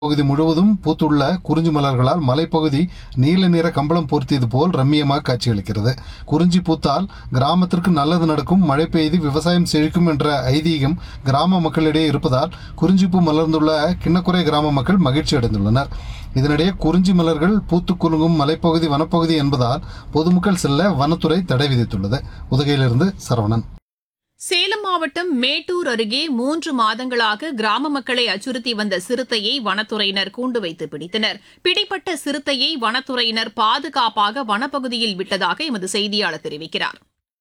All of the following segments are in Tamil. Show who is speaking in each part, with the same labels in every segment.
Speaker 1: பகுதி முழுவதும் பூத்துள்ள குறிஞ்சி மலர்களால் மலைப்பகுதி நீல நிற கம்பளம் போர்த்தியது போல் ரம்மியமாக காட்சியளிக்கிறது குறிஞ்சி பூத்தால் கிராமத்திற்கு நல்லது நடக்கும் மழை பெய்து விவசாயம் செழிக்கும் என்ற ஐதீகம் கிராம மக்களிடையே இருப்பதால் குறிஞ்சிப்பூ மலர்ந்துள்ள கிண்ணக்குறை கிராம மக்கள் மகிழ்ச்சி அடைந்துள்ளனர் இதனிடையே குறிஞ்சி மலர்கள் பூத்து குலுங்கும் மலைப்பகுதி வனப்பகுதி என்பதால் பொதுமக்கள் செல்ல வனத்துறை தடை விதித்துள்ளது உதகையிலிருந்து சரவணன்
Speaker 2: சேலம் மாவட்டம் மேட்டூர் அருகே மூன்று மாதங்களாக கிராம மக்களை அச்சுறுத்தி வந்த சிறுத்தையை வனத்துறையினர் கூண்டு வைத்து பிடித்தனர் பிடிப்பட்ட சிறுத்தையை வனத்துறையினர் பாதுகாப்பாக வனப்பகுதியில் விட்டதாக எமது செய்தியாளர் தெரிவிக்கிறார்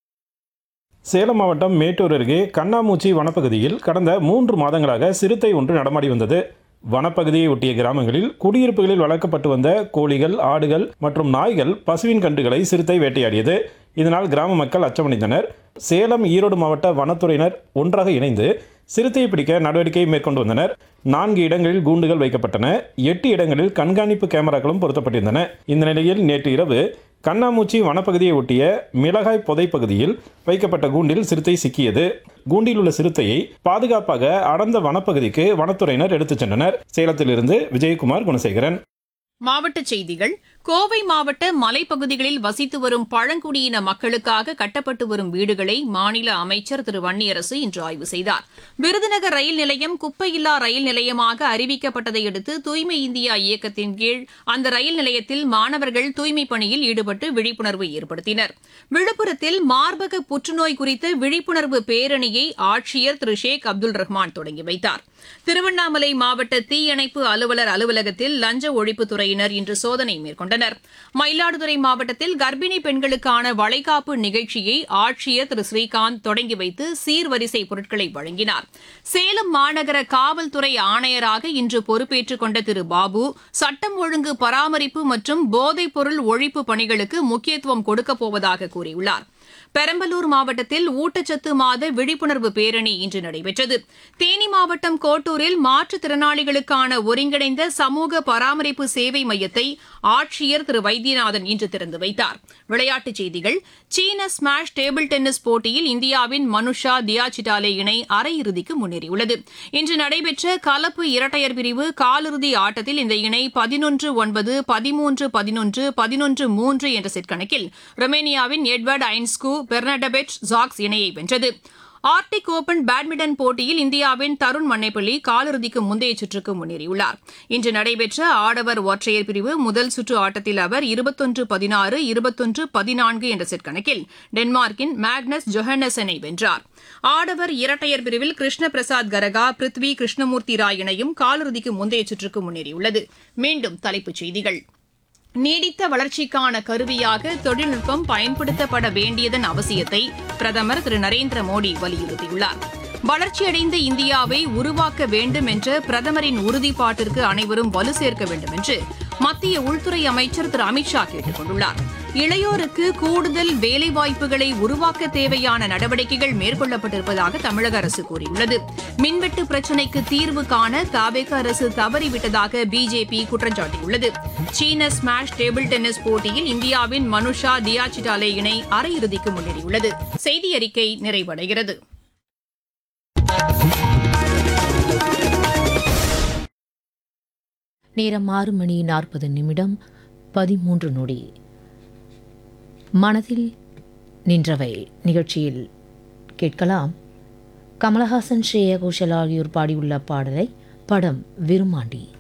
Speaker 3: சேலம் மாவட்டம் மேட்டூர் அருகே கண்ணாமூச்சி வனப்பகுதியில் கடந்த மூன்று மாதங்களாக சிறுத்தை ஒன்று நடமாடி வந்தது வனப்பகுதியை ஒட்டிய கிராமங்களில் குடியிருப்புகளில் வளர்க்கப்பட்டு வந்த கோழிகள் ஆடுகள் மற்றும் நாய்கள் பசுவின் கன்றுகளை சிறுத்தை வேட்டையாடியது இதனால் கிராம மக்கள் அச்சமடைந்தனர் சேலம் ஈரோடு மாவட்ட வனத்துறையினர் ஒன்றாக இணைந்து சிறுத்தையை பிடிக்க நடவடிக்கை மேற்கொண்டு வந்தனர் நான்கு இடங்களில் கூண்டுகள் வைக்கப்பட்டன எட்டு இடங்களில் கண்காணிப்பு கேமராக்களும் பொருத்தப்பட்டிருந்தன இந்த நிலையில் நேற்று இரவு கண்ணாமூச்சி வனப்பகுதியை ஒட்டிய மிளகாய் புதை பகுதியில் வைக்கப்பட்ட கூண்டில் சிறுத்தை சிக்கியது கூண்டில் உள்ள சிறுத்தையை பாதுகாப்பாக அடர்ந்த வனப்பகுதிக்கு வனத்துறையினர் எடுத்துச் சென்றனர் சேலத்திலிருந்து விஜயகுமார் குணசேகரன்
Speaker 2: மாவட்டச் செய்திகள் கோவை மாவட்ட மலைப்பகுதிகளில் வசித்து வரும் பழங்குடியின மக்களுக்காக கட்டப்பட்டு வரும் வீடுகளை மாநில அமைச்சர் திரு வன்னியரசு இன்று ஆய்வு செய்தார் விருதுநகர் ரயில் நிலையம் குப்பையில்லா ரயில் நிலையமாக அறிவிக்கப்பட்டதை அடுத்து தூய்மை இந்தியா இயக்கத்தின் கீழ் அந்த ரயில் நிலையத்தில் மாணவர்கள் தூய்மைப் பணியில் ஈடுபட்டு விழிப்புணர்வு ஏற்படுத்தினர் விழுப்புரத்தில் மார்பக புற்றுநோய் குறித்த விழிப்புணர்வு பேரணியை ஆட்சியர் திரு ஷேக் அப்துல் ரஹ்மான் தொடங்கி வைத்தார் திருவண்ணாமலை மாவட்ட தீயணைப்பு அலுவலர் அலுவலகத்தில் லஞ்ச ஒழிப்புத்துறையினர் இன்று சோதனை மேற்கொண்டனர் மயிலாடுதுறை மாவட்டத்தில் கர்ப்பிணி பெண்களுக்கான வளைகாப்பு நிகழ்ச்சியை ஆட்சியர் திரு ஸ்ரீகாந்த் தொடங்கி வைத்து சீர்வரிசை பொருட்களை வழங்கினார் சேலம் மாநகர காவல்துறை ஆணையராக இன்று பொறுப்பேற்றுக் கொண்ட திரு பாபு சட்டம் ஒழுங்கு பராமரிப்பு மற்றும் போதைப் பொருள் ஒழிப்பு பணிகளுக்கு முக்கியத்துவம் கொடுக்கப் போவதாக கூறியுள்ளார் பெரம்பலூர் மாவட்டத்தில் ஊட்டச்சத்து மாத விழிப்புணர்வு பேரணி இன்று நடைபெற்றது தேனி மாவட்டம் கோட்டூரில் மாற்றுத்திறனாளிகளுக்கான ஒருங்கிணைந்த சமூக பராமரிப்பு சேவை மையத்தை ஆட்சியர் திரு வைத்தியநாதன் இன்று திறந்து வைத்தார் விளையாட்டுச் செய்திகள் சீன ஸ்மாஷ் டேபிள் டென்னிஸ் போட்டியில் இந்தியாவின் மனுஷா தியாச்சிட்டாலே இணை அரையிறுதிக்கு முன்னேறியுள்ளது இன்று நடைபெற்ற கலப்பு இரட்டையர் பிரிவு காலிறுதி ஆட்டத்தில் இந்த இணை பதினொன்று ஒன்பது பதிமூன்று பதினொன்று பதினொன்று மூன்று என்ற செட் கணக்கில் ரொமேனியாவின் எட்வர்ட் ஐன்ஸ்கு பெர்னடபெட் ஜாக்ஸ் இணையை வென்றது ஆர்டிக் ஓபன் பேட்மிண்டன் போட்டியில் இந்தியாவின் தருண் மன்னைப்பள்ளி காலிறுதிக்கு முந்தைய சுற்றுக்கு முன்னேறியுள்ளார் இன்று நடைபெற்ற ஆடவர் ஒற்றையர் பிரிவு முதல் சுற்று ஆட்டத்தில் அவர் இருபத்தொன்று பதினாறு இருபத்தொன்று பதினான்கு என்ற செட் கணக்கில் டென்மார்க்கின் மேக்னஸ் ஜொஹன்னசனை வென்றார் ஆடவர் இரட்டையர் பிரிவில் கிருஷ்ண பிரசாத் கரகா பிருத்வி கிருஷ்ணமூர்த்தி ராய் இணையும் காலிறுதிக்கு முந்தைய சுற்றுக்கு முன்னேறியுள்ளது மீண்டும் தலைப்புச் செய்திகள் நீடித்த வளர்ச்சிக்கான கருவியாக தொழில்நுட்பம் பயன்படுத்தப்பட வேண்டியதன் அவசியத்தை பிரதமர் திரு நரேந்திர மோடி வலியுறுத்தியுள்ளார் வளர்ச்சியடைந்த இந்தியாவை உருவாக்க வேண்டும் என்ற பிரதமரின் உறுதிப்பாட்டிற்கு அனைவரும் வலு சேர்க்க வேண்டும் என்று மத்திய உள்துறை அமைச்சர் திரு அமித்ஷா கேட்டுக் கொண்டுள்ளார் இளையோருக்கு கூடுதல் வேலைவாய்ப்புகளை உருவாக்க தேவையான நடவடிக்கைகள் மேற்கொள்ளப்பட்டிருப்பதாக தமிழக அரசு கூறியுள்ளது மின்வெட்டு பிரச்சினைக்கு தீர்வு காண தாவேக அரசு தவறிவிட்டதாக பிஜேபி குற்றம் சாட்டியுள்ளது சீன ஸ்மாஷ் டேபிள் டென்னிஸ் போட்டியில் இந்தியாவின் மனுஷா தியாச்சிட்டாலே இணை அரையிறுதிக்கு முன்னேறியுள்ளது செய்தி அறிக்கை நிறைவடைகிறது
Speaker 4: நேரம் ஆறு மணி நாற்பது நிமிடம் பதிமூன்று நொடி மனதில் நின்றவை நிகழ்ச்சியில் கேட்கலாம் கமலஹாசன் ஸ்ரேயா கோஷல் ஆகியோர் பாடியுள்ள பாடலை படம் விருமாண்டி